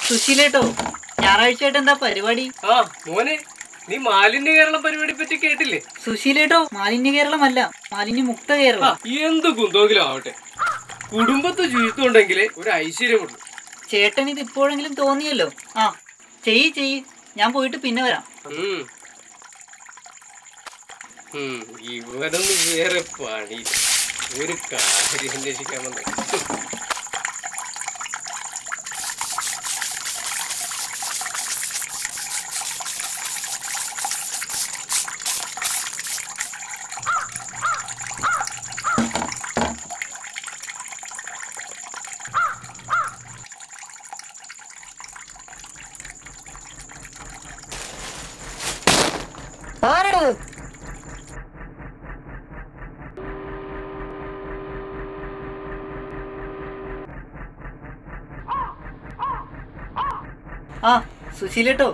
സുശീലേട്ടോ ഞായറാഴ്ചയായിട്ട് എന്താ പരിപാടി ആ മോനെ നീ മാലിന്യ കേരളം പരിപാടി പറ്റി കേട്ടില്ലേ സുശീലേട്ടോ മാലിന്യ കേരളമല്ല മാലിന്യ മുക്ത ആ കേരളം എന്ത് കുന്തോങ്കിലും ആവട്ടെ കുടുംബത്ത് ശുചിത്വം ഉണ്ടെങ്കിലേ ഒരു ഐശ്വര്യമുള്ളൂ ചേട്ടൻ ഇത് ഇപ്പോഴെങ്കിലും തോന്നിയല്ലോ ആ ചെയ്യ് ചെയ്യ് ഞാൻ പോയിട്ട് പിന്നെ വരാം ഉം. ഉം, ഇവനൊന്നും വേറെ പണി ഒരു കാര്യം അന്വേഷിക്കാൻ വന്നേ ആ സുശീലേട്ടോ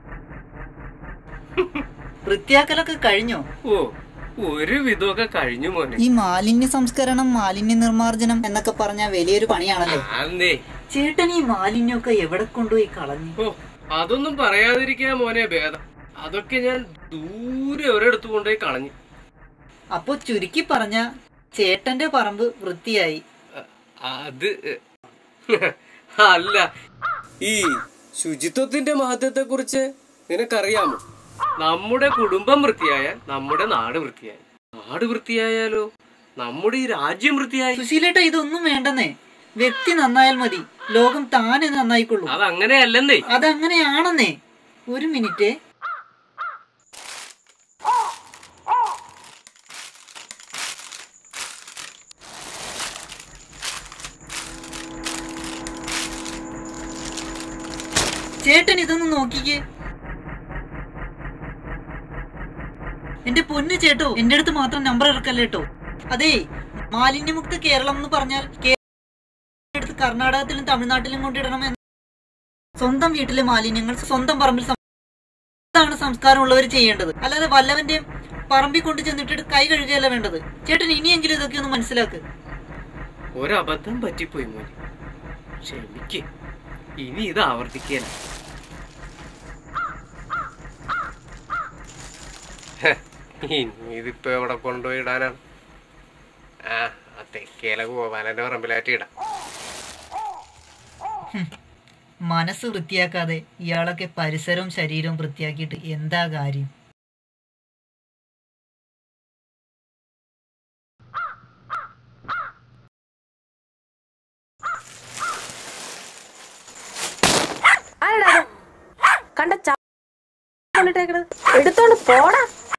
വൃത്തിയാക്കലൊക്കെ കഴിഞ്ഞോ ഓ ഒരു വിധമൊക്കെ കഴിഞ്ഞു മോനെ ഈ മാലിന്യ സംസ്കരണം മാലിന്യ നിർമ്മാർജ്ജനം എന്നൊക്കെ പറഞ്ഞ വലിയൊരു പണിയാണല്ലോ ആന്നേ ചേട്ടൻ ഈ മാലിന്യമൊക്കെ എവിടെ കൊണ്ടുപോയി കളഞ്ഞു ഓ അതൊന്നും പറയാതിരിക്കാൻ മോനെ ഭേദം അതൊക്കെ ഞാൻ ദൂരെ ഒരിടത്ത് കൊണ്ടുപോയി കളഞ്ഞു അപ്പൊ ചുരുക്കി പറഞ്ഞ ചേട്ടന്റെ പറമ്പ് വൃത്തിയായി അ- അത് അല്ല ഈ ശുചിത്വത്തിന്റെ മഹത്വത്തെ കുറിച്ച് നിനക്കറിയാമോ നമ്മുടെ കുടുംബം വൃത്തിയായാൽ നമ്മുടെ നാട് വൃത്തിയായി നാട് വൃത്തിയായാലോ നമ്മുടെ ഈ രാജ്യം വൃത്തിയായി സുശീലേട്ട ഇതൊന്നും വേണ്ടെന്നേ വ്യക്തി നന്നായാൽ മതി ലോകം താനെ നന്നായിക്കൊള്ളൂ അതങ്ങനെയല്ലെന്നേ അതങ്ങനെയാണെന്നേ ഒരു മിനിറ്റ് ചേട്ടൻ ഇതൊന്ന് നോക്കിക്കേ എന്റെ പൊന്നു ചേട്ടോ എന്റെ അടുത്ത് മാത്രം നമ്പർ ഇറക്കല്ലേ കേട്ടോ അതേ മാലിന്യമുക്ത കേരളം എന്ന് പറഞ്ഞാൽ കേ- എടുത്ത് കർണാടകത്തിലും തമിഴ്നാട്ടിലും കൊണ്ടിടണം എന്ന് സ്വന്തം വീട്ടിലെ മാലിന്യങ്ങൾ സ്വന്തം പറമ്പിൽ സം- ഇതാണ് സംസ്കാരമുള്ളവർ ചെയ്യേണ്ടത് അല്ലാതെ വല്ലവന്റെയും പറമ്പിൽ കൊണ്ട് ചെന്നിട്ട് കൈ കഴുകുകയല്ല വേണ്ടത് ചേട്ടൻ ഇനിയെങ്കിലും ഇതൊക്കെ ഒന്ന് മനസ്സിലാക്ക് ഒരബദ്ധം പറ്റിപ്പോയി മോനെ ക്ഷമിക്ക് ഇനി ഇത് ആവർത്തിക്കല ഇനി ഇതിപ്പോ എവിടെ കൊണ്ടുപോയി ഇടാനാണ് ആ ആ തെക്കേല ഗോപാലന്റെ പറമ്പിലാറ്റി ഇടാം മനസ്സ് വൃത്തിയാക്കാതെ ഇയാളൊക്കെ പരിസരവും ശരീരവും വൃത്തിയാക്കിയിട്ട് എന്താ കാര്യം ആരെടാ അത്? കണ്ട ച- കൊണ്ടിട്ടേക്കണത് എടുത്തോണ്ട് പോടാ